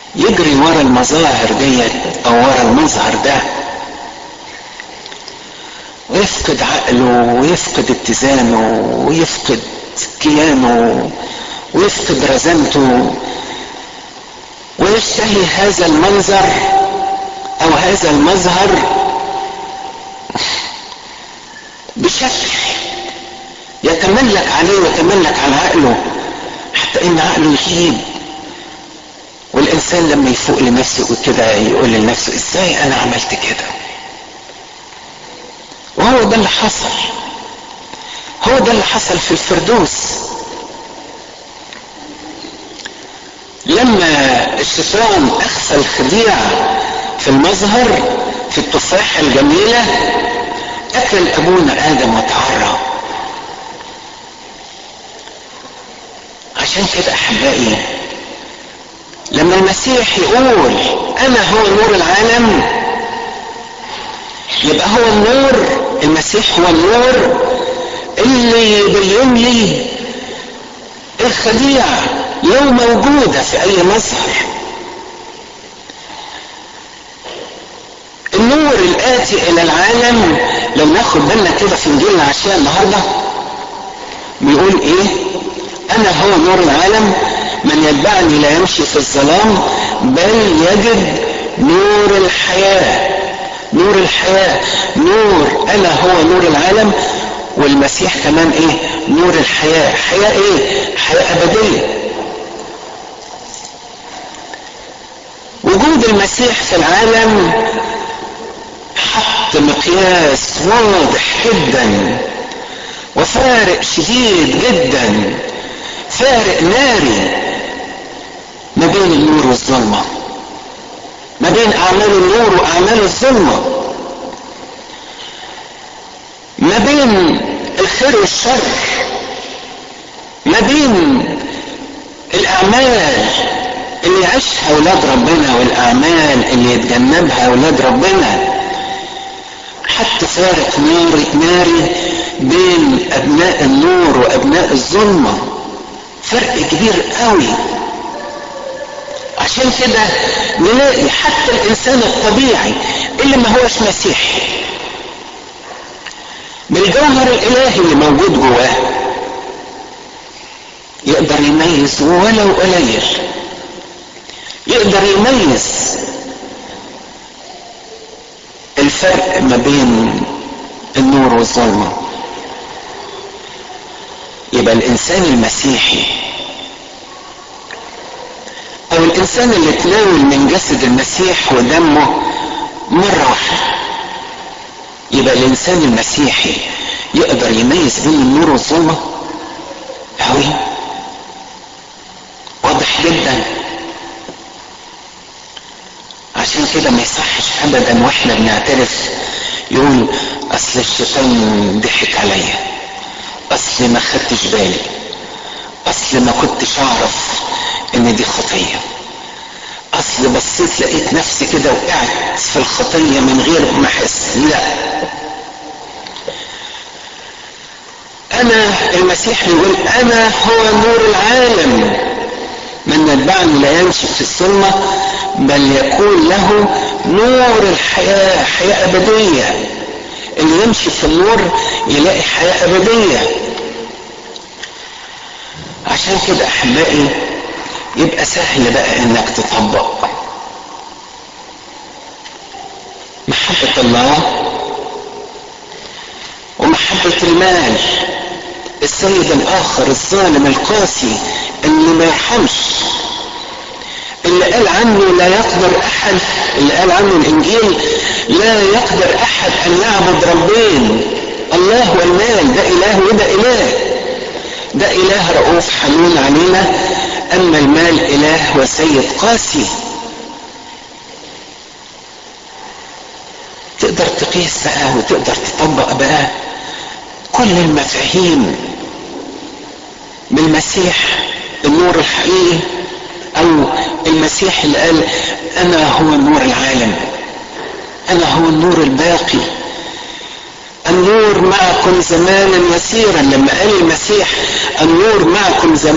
يجري ورا المظاهر ديت او ورا المظهر ده ويفقد عقله ويفقد اتزانه ويفقد كيانه ويفقد رزانته ويشتهي هذا المنظر او هذا المظهر بشكل يتملك عليه ويتملك على عقله حتى ان عقله يخيب والانسان لما يفوق لنفسه كده يقول لنفسه ازاي انا عملت كده وهو ده اللي حصل هو ده اللي حصل في الفردوس لما الشيطان اخفى الخديع في المظهر في التفاحة الجميلة اكل ابونا ادم وتعرى عشان كده احبائي لما المسيح يقول انا هو نور العالم يبقى هو النور المسيح هو النور اللي يبين لي الخديعة لو موجودة في اي مظهر النور الاتي الى العالم لو ناخد بالنا كده في انجيل العشاء النهارده بيقول ايه انا هو نور العالم من يتبعني لا يمشي في الظلام بل يجد نور الحياه نور الحياة نور أنا هو نور العالم والمسيح كمان إيه نور الحياة حياة إيه حياة أبدية وجود المسيح في العالم حط مقياس واضح جدا وفارق شديد جدا فارق ناري ما بين النور والظلمه ما بين اعمال النور واعمال الظلمه ما بين الخير والشر ما بين الاعمال اللي يعيشها اولاد ربنا والاعمال اللي يتجنبها اولاد ربنا حتى فارق ناري ناري بين ابناء النور وابناء الظلمه فرق كبير قوي عشان كده نلاقي حتى الانسان الطبيعي اللي ما هوش مسيحي بالجوهر الالهي اللي موجود جواه يقدر يميز ولو قليل يقدر يميز الفرق ما بين النور والظلمه يبقى الانسان المسيحي او الانسان اللي تناول من جسد المسيح ودمه مرة واحدة يبقى الانسان المسيحي يقدر يميز بين النور والظلمة اوي واضح جدا عشان كده ما يصحش ابدا واحنا بنعترف يقول اصل الشيطان ضحك عليا اصل ما خدتش بالي اصل ما كنتش اعرف ان دي خطية اصل بصيت لقيت نفسي كده وقعت في الخطية من غير ما احس لا انا المسيح يقول انا هو نور العالم من يتبعني لا يمشي في الظلمة بل يكون له نور الحياة حياة أبدية اللي يمشي في النور يلاقي حياة أبدية عشان كده أحبائي يبقى سهل بقى انك تطبق محبة الله ومحبة المال السيد الاخر الظالم القاسي اللي ما يرحمش اللي قال عنه لا يقدر احد اللي قال عنه الانجيل لا يقدر احد ان يعبد ربين الله والمال ده اله وده اله ده اله رؤوف حنون علينا اما المال اله وسيد قاسي تقدر تقيس بقى وتقدر تطبق بقى كل المفاهيم بالمسيح النور الحقيقي او المسيح اللي قال انا هو نور العالم انا هو النور الباقي النور معكم زمانا يسيرا لما قال المسيح النور معكم زمانا